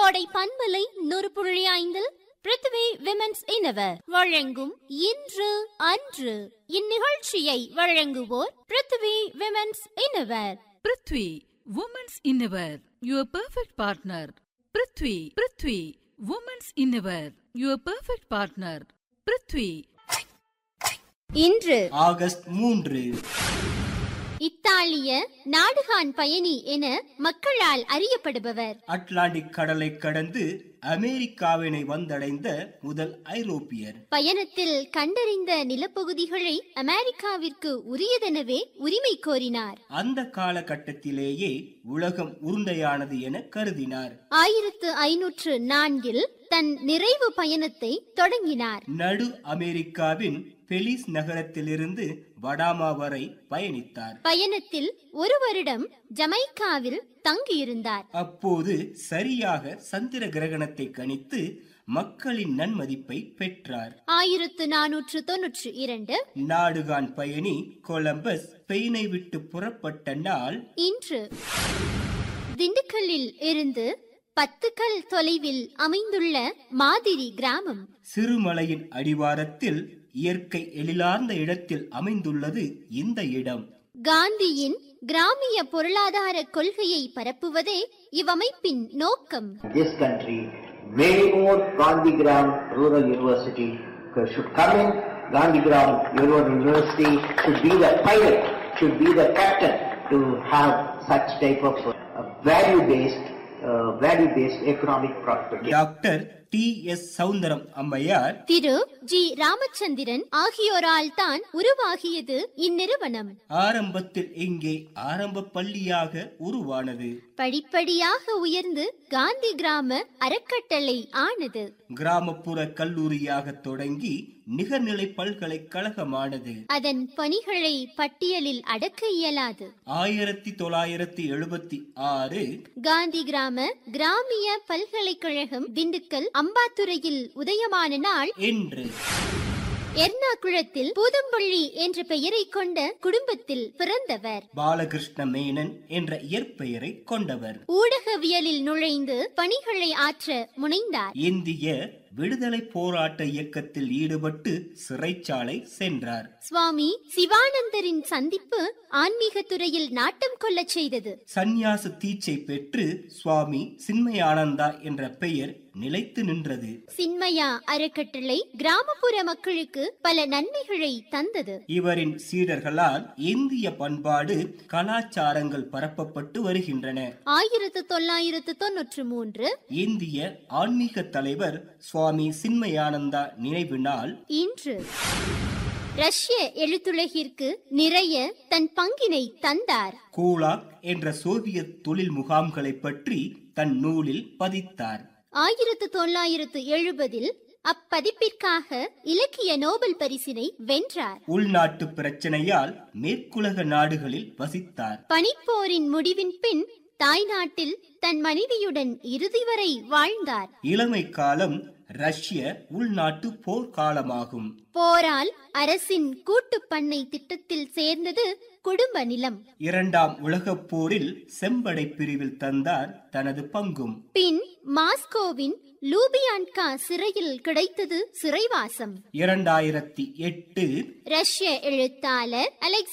கோடை பண்பலை நூறு புள்ளி ஐந்தில் பிருத்திவி விமென்ஸ் இனவர் வழங்கும் இன்று அன்று இந்நிகழ்ச்சியை வழங்குவோர் Prithvi women's innerwear Prithvi women's innerwear your perfect partner Prithvi Prithvi women's innerwear your perfect partner Prithvi இன்று ஆகஸ்ட் மூன்று இத்தாலிய நாடுகான் பயணி என மக்களால் அறியப்படுபவர் அட்லாண்டிக் கடலை கடந்து அமெரிக்காவினை வந்தடைந்த முதல் ஐரோப்பியர் பயணத்தில் கண்டறிந்த நிலப்பகுதிகளை அமெரிக்காவிற்கு உரியதெனவே உரிமை கோரினார் அந்த காலகட்டத்திலேயே உலகம் உருண்டையானது என கருதினார் ஆயிரத்து ஐநூற்று நான்கில் தன் நிறைவு பயணத்தை தொடங்கினார் நடு அமெரிக்காவின் பெலிஸ் நகரத்திலிருந்து வடாமா வரை பயணித்தார் பயணத்தில் ஒரு வருடம் ஜமைக்காவில் தங்கியிருந்தார் அப்போது சரியாக சந்திர கிரகணத்தை கணித்து மக்களின் நன்மதிப்பை பெற்றார் ஆயிரத்து நானூற்று தொன்னூற்று இரண்டு நாடுகான் பயணி கொலம்பஸ் ஸ்பெயினை விட்டு புறப்பட்ட நாள் இன்று திண்டுக்கல்லில் இருந்து பத்து கல் தொலைவில் அமைந்துள்ள மாதிரி கிராமம் சிறுமலையின் அடிவாரத்தில் இயற்கை எழிலார்ந்த இடத்தில் அமைந்துள்ளது இந்த இடம் காந்தியின் கிராமிய பொருளாதார கொள்கையை பரப்புவதே இவ்வமைப்பின் நோக்கம் this country, many more Gandhigram Rural University should come in. Gandhigram Rural University should be the pilot, should be the captain to have such type of uh, value-based, uh, value-based economic prosperity. Doctor T S Soundaram அம்மையார் திரு G Ramachandran ஆகியோரால் தான் உருவாகியது இந்நிறுவனம் ஆரம்பத்தில் இங்கே ஆரம்ப பள்ளியாக உருவானது படிப்படியாக உயர்ந்து காந்தி கிராம அறக்கட்டளை ஆனது கிராமப்புற கல்லூரியாக தொடங்கி நிகர்நிலை பல்கலைக்கழகமானது அதன் பணிகளை பட்டியலில் அடக்க இயலாது ஆயிரத்தி தொள்ளாயிரத்தி எழுபத்தி ஆறு காந்தி கிராம கிராமிய பல்கலைக்கழகம் திண்டுக்கல் அம்பாத்துறையில் உதயமான நாள் என்று எர்ணாகுளத்தில் பூதம்பள்ளி என்ற பெயரை கொண்ட குடும்பத்தில் பிறந்தவர் பாலகிருஷ்ண மேனன் என்ற இயற்பெயரை கொண்டவர் ஊடகவியலில் நுழைந்து பணிகளை ஆற்ற முனைந்தார் இந்திய விடுதலை போராட்ட இயக்கத்தில் ஈடுபட்டு சிறைச்சாலை சென்றார் சுவாமி சிவானந்தரின் சந்திப்பு ஆன்மீக துறையில் நாட்டம் கொள்ளச் செய்தது சந்நியாச தீட்சை பெற்று சுவாமி சின்மயானந்தா என்ற பெயர் நிலைத்து நின்றது சின்மயா அறக்கட்டளை கிராமப்புற மக்களுக்கு பல நன்மைகளை தந்தது இவரின் சீடர்களால் இந்திய பண்பாடு கலாச்சாரங்கள் பரப்பப்பட்டு வருகின்றன ஆயிரத்து தொள்ளாயிரத்து தொன்னூற்று மூன்று இந்திய ஆன்மீக தலைவர் சுவாமி சின்மயானந்தா நினைவு நாள் இன்று ரஷ்ய எழுத்துலகிற்கு நிறைய தன் பங்கினை தந்தார் கூலாக் என்ற சோவியத் தொழில் முகாம்களை பற்றி தன் நூலில் பதித்தார் ஆயிரத்து தொள்ளாயிரத்து எழுபதில் அப்பதிப்பிற்காக இலக்கிய நோபல் பரிசினை வென்றார் உள்நாட்டு பிரச்சனையால் மேற்குலக நாடுகளில் வசித்தார் பனிப்போரின் முடிவின் பின் தாய்நாட்டில் தன் மனைவியுடன் இறுதி வரை வாழ்ந்தார் இளமை காலம் ரஷ்ய உள்நாட்டு போர்க்காலமாகும் போரால் அரசின் கூட்டுப் பண்ணை திட்டத்தில் சேர்ந்தது குடும்ப நிலம் இரண்டாம் உலகப் போரில் செம்படை பிரிவில் தந்தார் தனது பங்கும் பின் மாஸ்கோவின் லூபியான்கா சிறையில் கிடைத்தது சிறைவாசம் இரண்டாயிரத்தி எட்டு ரஷ்ய எழுத்தாளர் அலெக்ஸ்